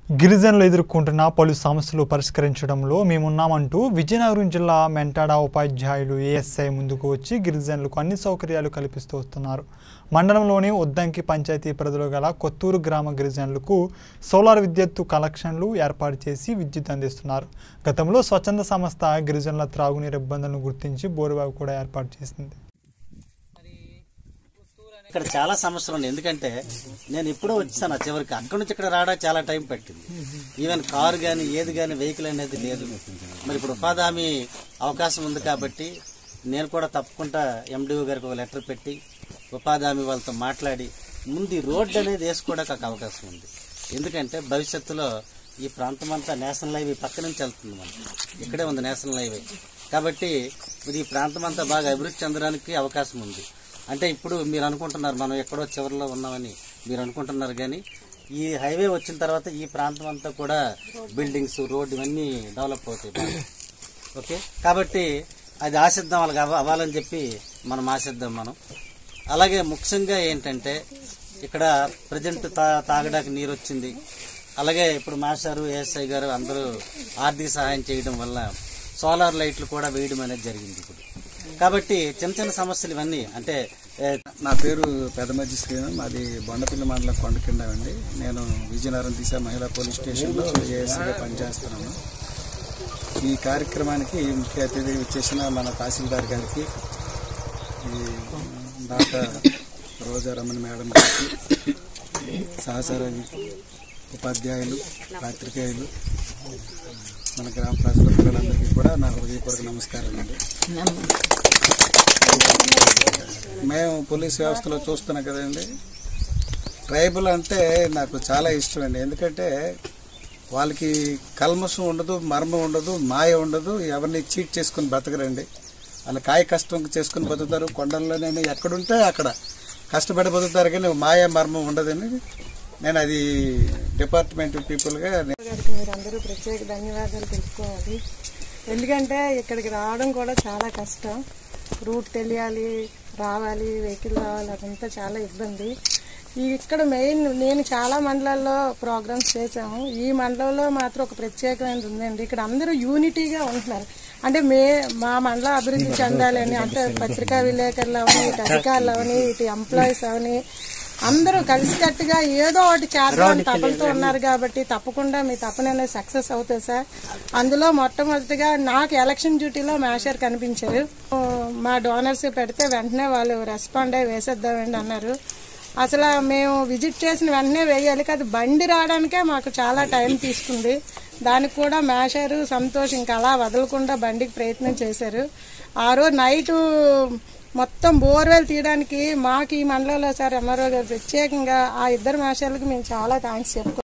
గిరిజనులు ఎదుర్కొంటున్న పలు సమస్యలు పరిష్కరించడంలో మేమున్నామంటూ విజయనగరం జిల్లా మెంటాడ ఉపాధ్యాయులు ఏఎస్ఐ ముందుకు వచ్చి గిరిజనులకు అన్ని సౌకర్యాలు కల్పిస్తూ వస్తున్నారు మండలంలోని ఉద్దంకి పంచాయతీ పరిధిలో గల కొత్తూరు గ్రామ గిరిజనులకు సోలార్ విద్యుత్తు కలెక్షన్లు ఏర్పాటు చేసి విద్యుత్ అందిస్తున్నారు గతంలో స్వచ్ఛంద సంస్థ గిరిజనుల త్రాగునీరు ఇబ్బందులను గుర్తించి బోరుబావి కూడా ఏర్పాటు చేసింది ఇక్కడ చాలా సమస్యలు ఉన్నాయి ఎందుకంటే నేను ఇప్పుడో వచ్చాను ఆ చివరికి అక్కడి నుంచి ఇక్కడ రావడానికి చాలా టైం పట్టింది ఈవెన్ కారు కానీ ఏది కానీ వెహికల్ అనేది లేదు మరి ఇప్పుడు ఉపాధి హామీ అవకాశం ఉంది కాబట్టి నేను కూడా తప్పకుండా ఎండిఓ గారికి ఒక లెటర్ పెట్టి ఉపాధి హామీ వాళ్ళతో మాట్లాడి ముందు ఈ రోడ్డు అనేది వేసుకోవడానికి ఒక అవకాశం ఉంది ఎందుకంటే భవిష్యత్తులో ఈ ప్రాంతం అంతా నేషనల్ హైవే పక్క నుంచి వెళ్తుంది మనకి ఇక్కడే ఉంది నేషనల్ హైవే కాబట్టి ఇది ఈ ప్రాంతం అంతా బాగా అభివృద్ధి చెందడానికి అవకాశం ఉంది అంటే ఇప్పుడు మీరు అనుకుంటున్నారు మనం ఎక్కడో చివరిలో ఉన్నామని మీరు అనుకుంటున్నారు కానీ ఈ హైవే వచ్చిన తర్వాత ఈ ప్రాంతం అంతా కూడా బిల్డింగ్స్ రోడ్డు ఇవన్నీ డెవలప్ అవుతాయి బాగా. ఓకే కాబట్టి అది ఆశిద్దాం వాళ్ళకి అవ్వ- అవ్వాలని చెప్పి మనం ఆశిద్దాం మనం అలాగే ముఖ్యంగా ఏంటంటే ఇక్కడ ప్రజెంట్ తా తాగడానికి నీరు వచ్చింది అలాగే ఇప్పుడు మాస్టారు ఏఎస్ఐ గారు అందరూ ఆర్థిక సహాయం చేయడం వల్ల సోలార్ లైట్లు కూడా వేయడం అనేది జరిగింది ఇప్పుడు కాబట్టి చిన్న చిన్న సమస్యలు ఇవన్నీ అంటే ఏ, నా పేరు పెదమజ్జి శ్రీను మాది బొండపల్లి మండలం కొండకిండ అండి నేను విజయనగరం దిశ మహిళా పోలీస్ స్టేషన్లో ఏఎస్ఐగా పనిచేస్తున్నాను ఈ కార్యక్రమానికి ముఖ్య అతిథి ఇచ్చేసిన మన తహసీల్దార్ గారికి ఈ డాక్టర్ రోజా రమణ మేడం గారికి సహచర ఉపాధ్యాయులు పాత్రికేయులు మన గ్రామ ప్రజల పిల్లలందరికీ కూడా నా హృదయపూర్వక నమస్కారం అండి మేము పోలీస్ వ్యవస్థలో చూస్తున్నాం కదండి ట్రైబల్ అంటే నాకు చాలా ఇష్టం అండి ఎందుకంటే వాళ్ళకి కల్మషం ఉండదు మర్మం ఉండదు మాయ ఉండదు ఎవరిని చీట్ చేసుకుని బతకరండి వాళ్ళ కాయ కష్టం చేసుకుని బతుకుతారు కొండల్లోనే ఎక్కడుంటే అక్కడ కష్టపడి బతుకుతారు కానీ మాయ మర్మం ఉండదని నేను అది డిపార్ట్మెంట్ పీపుల్గా గారికి మీరందరూ ప్రత్యేక ధన్యవాదాలు తెలుపుకోవాలి ఎందుకంటే ఇక్కడికి రావడం కూడా చాలా కష్టం రూట్ తెలియాలి రావాలి వెహికల్ రావాలి అదంతా చాలా ఇబ్బంది ఈ ఇక్కడ మెయిన్ నేను చాలా మండలాల్లో ప్రోగ్రామ్స్ చేశాము ఈ మండలంలో మాత్రం ఒక ప్రత్యేకమైనది ఉందండి ఇక్కడ అందరూ యూనిటీగా ఉంటున్నారు అంటే మే మా మండలం అభివృద్ధి చెందాలని అంటే పత్రికా విలేకరులు అవని ఇటు అధికారులు అవని ఇటు ఎంప్లాయీస్ అవని అందరూ కలిసికట్టుగా ఏదో ఒకటి చేద్దాం తపనతో ఉన్నారు కాబట్టి తప్పకుండా మీ తపన అనేది సక్సెస్ అవుతుంది సార్ అందులో మొట్టమొదటిగా నాకు ఎలక్షన్ డ్యూటీలో మేషర్ కనిపించారు ఓ, మా డోనర్స్ పెడితే వెంటనే వాళ్ళు రెస్పాండ్ అయ్యి వేసేద్దామండి అన్నారు అసలు మేము విజిట్ చేసిన వెంటనే వేయాలి కాదు బండి రావడానికే మాకు చాలా టైం తీసుకుంది దానికి కూడా మేషారు సంతోష్ ఇంకా అలా వదలకుండా బండికి ప్రయత్నం చేశారు ఆ రోజు నైటు మొత్తం బోర్వెల్ తీయడానికి మాకు ఈ మండలంలో సార్ ఎంఆర్ఓ గారు ప్రత్యేకంగా ఆ ఇద్దరు మేషాలకు మేము చాలా థ్యాంక్స్ చెప్పుకో